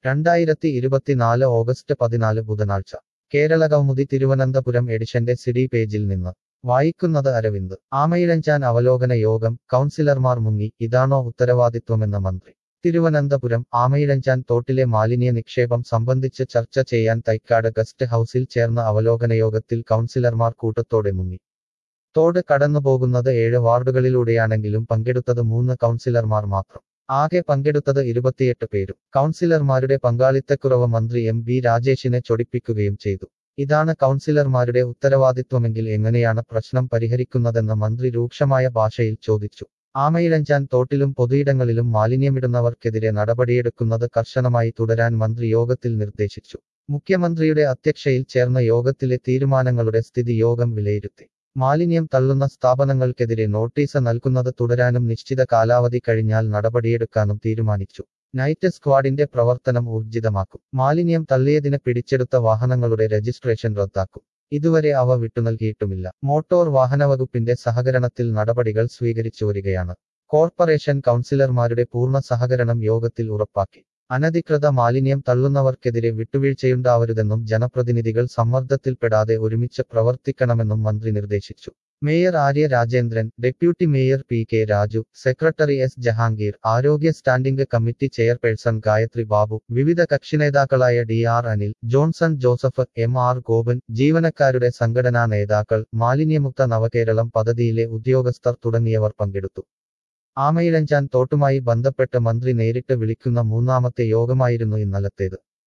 രണ്ടായിരത്തി ഇരുപത്തിനാല് ഓഗസ്റ്റ് പതിനാല് ബുധനാഴ്ച കേരള കൗമുദി തിരുവനന്തപുരം എഡിഷന്റെ സിഡി പേജിൽ നിന്ന് വായിക്കുന്നത് അരവിന്ദ് ആമയിഴഞ്ചാൻ അവലോകന യോഗം കൗൺസിലർമാർ മുങ്ങി ഇതാണോ ഉത്തരവാദിത്വമെന്ന മന്ത്രി തിരുവനന്തപുരം ആമയിഴഞ്ചാൻ തോട്ടിലെ മാലിന്യ നിക്ഷേപം സംബന്ധിച്ച് ചർച്ച ചെയ്യാൻ തൈക്കാട് ഗസ്റ്റ് ഹൌസിൽ ചേർന്ന അവലോകന യോഗത്തിൽ കൗൺസിലർമാർ കൂട്ടത്തോടെ മുങ്ങി തോട് കടന്നുപോകുന്നത് ഏഴ് വാർഡുകളിലൂടെയാണെങ്കിലും പങ്കെടുത്തത് മൂന്ന് കൗൺസിലർമാർ മാത്രം ആകെ പങ്കെടുത്തത് ഇരുപത്തിയെട്ട് പേരും കൗൺസിലർമാരുടെ പങ്കാളിത്തക്കുറവ് മന്ത്രി എം ബി രാജേഷിനെ ചൊടിപ്പിക്കുകയും ചെയ്തു ഇതാണ് കൗൺസിലർമാരുടെ ഉത്തരവാദിത്വമെങ്കിൽ എങ്ങനെയാണ് പ്രശ്നം പരിഹരിക്കുന്നതെന്ന് മന്ത്രി രൂക്ഷമായ ഭാഷയിൽ ചോദിച്ചു ആമയിഴഞ്ചാൻ തോട്ടിലും പൊതുയിടങ്ങളിലും മാലിന്യമിടുന്നവർക്കെതിരെ നടപടിയെടുക്കുന്നത് കർശനമായി തുടരാൻ മന്ത്രി യോഗത്തിൽ നിർദ്ദേശിച്ചു മുഖ്യമന്ത്രിയുടെ അധ്യക്ഷയിൽ ചേർന്ന യോഗത്തിലെ തീരുമാനങ്ങളുടെ സ്ഥിതി യോഗം വിലയിരുത്തി മാലിന്യം തള്ളുന്ന സ്ഥാപനങ്ങൾക്കെതിരെ നോട്ടീസ് നൽകുന്നത് തുടരാനും നിശ്ചിത കാലാവധി കഴിഞ്ഞാൽ നടപടിയെടുക്കാനും തീരുമാനിച്ചു നൈറ്റ് സ്ക്വാഡിന്റെ പ്രവർത്തനം ഊർജിതമാക്കും മാലിന്യം തള്ളിയതിന് പിടിച്ചെടുത്ത വാഹനങ്ങളുടെ രജിസ്ട്രേഷൻ റദ്ദാക്കും ഇതുവരെ അവ വിട്ടുനൽകിയിട്ടുമില്ല മോട്ടോർ വാഹനവകുപ്പിന്റെ സഹകരണത്തിൽ നടപടികൾ സ്വീകരിച്ചു വരികയാണ് കോർപ്പറേഷൻ കൗൺസിലർമാരുടെ പൂർണ്ണ സഹകരണം യോഗത്തിൽ ഉറപ്പാക്കി അനധികൃത മാലിന്യം തള്ളുന്നവർക്കെതിരെ വിട്ടുവീഴ്ചയുണ്ടാവരുതെന്നും ജനപ്രതിനിധികൾ സമ്മർദ്ദത്തിൽപ്പെടാതെ ഒരുമിച്ച് പ്രവർത്തിക്കണമെന്നും മന്ത്രി നിർദ്ദേശിച്ചു mayor Arya Rajendran deputy mayor P K Raju secretary S Jahangir ആരോഗ്യ standing committee chairperson Gayathri Babu വിവിധ കക്ഷിനേതാക്കളായ D R Anil Johnson Joseph M R Gopan ജീവനക്കാരുടെ സംഘടനാ നേതാക്കൾ മാലിന്യമുക്ത നവകേരളം പദ്ധതിയിലെ ഉദ്യോഗസ്ഥർ തുടങ്ങിയവർ പങ്കെടുത്തു ആമയിഴഞ്ചാൻ തോട്ടുമായി ബന്ധപ്പെട്ട് മന്ത്രി നേരിട്ട് വിളിക്കുന്ന മൂന്നാമത്തെ യോഗമായിരുന്നു ഇന്നലത്തേത്